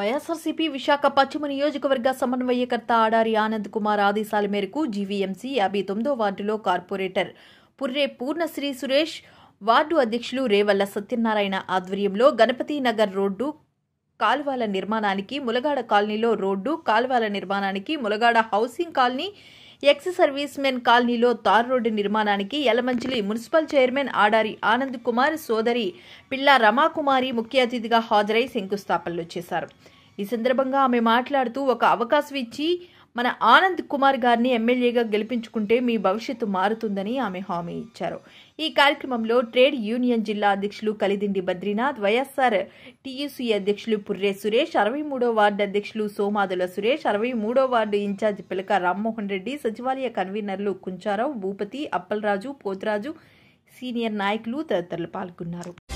వైఎస్ఆర్సీపీ విశాఖ పశ్చిమ నియోజకవర్గ సమన్వయకర్త ఆడారి ఆనంద్ కుమార్ ఆదేశాల మేరకు జీవీఎంసీ యాభై తొమ్మిదో వార్డులో కార్పొరేటర్ పుర్రే పూర్ణశ్రీ సురేష్ వార్డు అధ్యక్షులు రేవల్ల సత్యనారాయణ ఆధ్వర్యంలో గణపతి నగర్ రోడ్డు కాలువల నిర్మాణానికి ములగాడ కాలనీలో రోడ్డు కాలువల నిర్మాణానికి Mulagada housing colony ex service men కాలనీలో తార్ రోడ్డు నిర్మాణానికి యలమంచిలి మున్సిపల్ చైర్మన్ ఆడారి ఆనంద్ కుమార్ సోదరి పిల్ల రమాకుమారి ముఖ్య అతిథిగా హాజరై శంకుస్థాపనలు చేశారు ఈ సందర్భంగా ఆమె మాట్లాడుతూ ఒక అవకాశం ఇచ్చి మన ఆనంద్ కుమార్ గారిని ఎమ్మెల్యేగా గెలిపించుకుంటే మీ భవిష్యత్తు మారుతుందని ఆమె హామీ ఇచ్చారు ఈ కార్యక్రమంలో ట్రేడ్ యూనియన్ జిల్లా అధ్యక్షులు కలిదిండి బద్రీనాథ్ వైఎస్ఆర్ టీయూసీ అధ్యక్షులు పుర్రే సురేష్ అరవై మూడో వార్డు అధ్యక్షులు సోమాదుల సురేష్ అరవై మూడో వార్డు ఇన్ఛార్జ్ పిలక రామ్మోహన్ రెడ్డి సచివాలయ కన్వీనర్లు కుంచారావు భూపతి అప్పలరాజు పోతురాజు సీనియర్ నాయకులు తదితరులు పాల్గొన్నారు